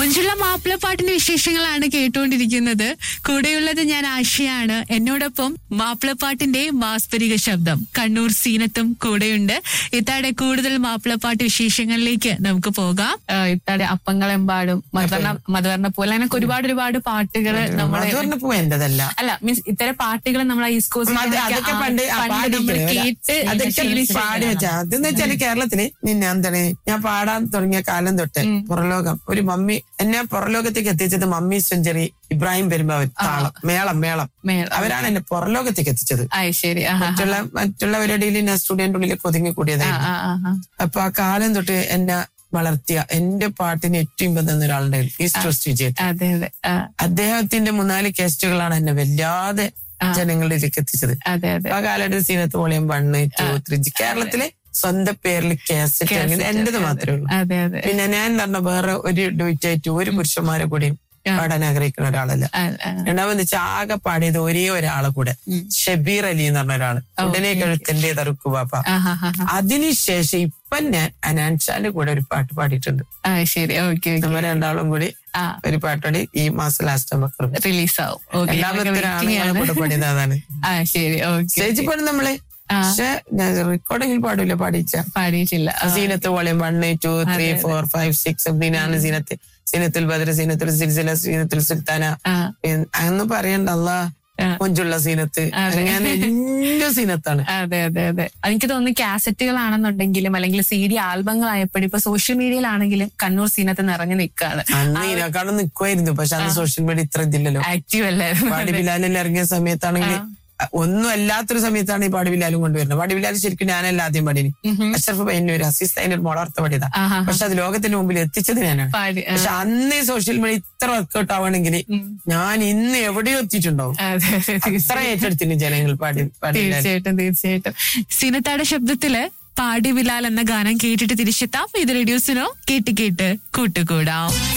മഞ്ജുള മാപ്പിളപ്പാട്ടിന്റെ വിശേഷങ്ങളാണ് കേട്ടുകൊണ്ടിരിക്കുന്നത് കൂടെയുള്ളത് ഞാൻ ആശയാണ് എന്നോടൊപ്പം മാപ്പിളപ്പാട്ടിന്റെ മാസ്പരിക ശബ്ദം കണ്ണൂർ സീനത്തും കൂടെയുണ്ട് ഇത്താടെ കൂടുതൽ മാപ്പിളപ്പാട്ട് വിശേഷങ്ങളിലേക്ക് നമുക്ക് പോകാം ആ, ഇത്താടെ അപ്പങ്ങളെമ്പാടും മധുവർണ്ണ മധുവർണ്ണ പോലെ അങ്ങനെയൊക്കെ ഒരുപാട് ഒരുപാട് പാട്ടുകൾ നമ്മളെ മധുറിന് പൂ എന്റേതല്ല അല്ല മീൻസ് ഇത്തരം പാട്ടുകൾ നമ്മൾ ഈസ്റ്റ് കോസ്റ്റ് അത് അതൊക്കെ പണ്ട് ആ പാടിക്കല് കേട്ട് അതൊക്കെ പാടി വെച്ച അതെന്ന് വെച്ചാല് കേരളത്തില് നിന്നെ എന്താണ് ഞാൻ പാടാൻ തുടങ്ങിയ കാലം തൊട്ട് പുറലോകം ഒരു മമ്മി എന്നെ പുറലോകത്തേക്ക് എത്തിച്ചത് മമ്മി സെഞ്ചുറി ഇബ്രാഹിം പെരുമ്പാവൻ താളം മേളം മേളം മേളം. അവരാണ് എന്നെ പുറലോകത്തേക്ക് എത്തിച്ചത് ആയി ശരി ആ, ആ, മറ്റുള്ള മറ്റുള്ളവരുടെ ഇടയിൽ ഞാൻ സ്റ്റുഡിയന്റ് ഉള്ളിലേക്ക് ഒതുങ്ങി ആ, കൂടിയതായിരുന്നു ആ, ആ, ആ. അപ്പൊ ആ കാലം തൊട്ട് എന്നെ വളർത്തിയ എന്റെ പാട്ടിന് ഏറ്റവും ബന്ധം ഒരാളുടെ ഈസ്റ്റ് വെസ്റ്റ് വിജയൻ അതെ അതെ ആ, അദ്ദേഹത്തിന്റെ മൂന്നാല് കേസ്റ്റുകളാണ് എന്നെ വല്ലാതെ ജനങ്ങളിലേക്ക് എത്തിച്ചത് അതെ അതെ ആ കാലഘട്ടത്തിൽ Zeenath volume one two three കേരളത്തിലെ സ്വന്തം പേരിൽ കാസറ്റ് ഇറങ്ങിയത് എന്റേത് മാത്രമേ ഉള്ളൂ അതെ അതെ പിന്നെ ഞാൻ പറഞ്ഞ വേറെ ഒരു ഡുയിറ്റായിട്ട് ഒരു പുരുഷന്മാരെ കൂടിയും പാടാൻ ആഗ്രഹിക്കുന്ന ഒരാളല്ല ആ, ആ. രണ്ടാമത് വെച്ചാൽ ആകെ പാടിയത് ഒരേ ഒരാളെ കൂടെ ഷബീർ അലി എന്ന് പറഞ്ഞ ഒരാള് ഉടനെ കഴുത്തിന്റെ തറുക്കു പാപ്പ ആ, ആ, ആ, ആ. അതിനുശേഷം ഇപ്പൊ ഞാൻ അനാൻഷാന്റെ കൂടെ ഒരു പാട്ട് പാടിയിട്ടുണ്ട് ആ ശരി ഓക്കെ ഓക്കെ നമ്മൾ രണ്ടാളും കൂടി ആ ഒരു പാട്ട് പാടി ഈ മാസം ലാസ്റ്റ് ആകുമ്പോൾ റിലീസ് ആവും ഓക്കെ രണ്ടാമത്തെ ഒരാളെ കൂടെ പാടിയത് അതാണ് ആ ശരി ഓക്കെ സ്റ്റേജിൽ പാടും നമ്മള് പക്ഷെ ഞാൻ റെക്കോർഡിങ്ങിൽ പാടില്ല പാടിച്ച പാടിയിട്ടില്ല ആ, Zeenath volume one two three four five six ഇതിനാണ് സീനത്ത് സീനത്തുൽ ബദർ സീനത്തുൽ സിൽസില സീനത്തുൽ സുൽത്താന ആ, അന്ന് പറയണ്ട അല്ല ആ. കൊഞ്ചുള്ള സീനത്ത് അങ്ങനെ എല്ലാ സീനത്താണ് അതെ അതെ അതെ എനിക്ക് തോന്നുന്നു കാസറ്റുകളാണെന്നുണ്ടെങ്കിലും അല്ലെങ്കിൽ സി ഡി ആൽബങ്ങളായപ്പോഴും ഇപ്പൊ സോഷ്യൽ മീഡിയയിലാണെങ്കിലും കണ്ണൂർ സീനത്ത് നിറഞ്ഞു നിൽക്കുകയാണ് അന്ന് ഇതിനെക്കാളും നിൽക്കുമായിരുന്നു പക്ഷെ അന്ന് സോഷ്യൽ മീഡിയ ഇത്ര ഇതില്ലല്ലോ ആക്റ്റീവ് അല്ലായിരുന്നു പാടി ബിലാലിൽ ഇറങ്ങിയ സമയത്താണെങ്കിൽ ഒന്നും അല്ലാത്തൊരു സമയത്താണ് ഈ പാടി ബിലാലും കൊണ്ടുവരുന്നത് പാടി ബിലാൽ ശരിക്കും ഞാനല്ല ആദ്യം പാടിനി അഷറഫ് പയ്യന്നൂർ അസീസ് അതിന്റെ മോളർത്ത പാടിയതാ ആഹാ. പക്ഷെ അത് ലോകത്തിന്റെ മുമ്പിൽ എത്തിച്ചത് ഞാനാണ് പാടി ആ, പക്ഷെ അന്ന് ഈ സോഷ്യൽ മീഡിയ ഇത്ര വർക്കൗട്ട് ആവണമെങ്കിൽ ഞാൻ ഇന്ന് എവിടെയോ എത്തിയിട്ടുണ്ടാവും അതെ അതെ ഇത്ര ഏറ്റെടുത്തിന് ജനങ്ങൾ പാടി പാടി ബിലാൽ. തീർച്ചയായിട്ടും തീർച്ചയായിട്ടും സിനത്താടെ ശബ്ദത്തില് പാടി ബിലാൽ എന്ന ഗാനം കേട്ടിട്ട് തിരിച്ചെത്താം ഇത് റേഡിയോസിനോ കേട്ട് കേട്ട് കൂട്ടുകൂടാം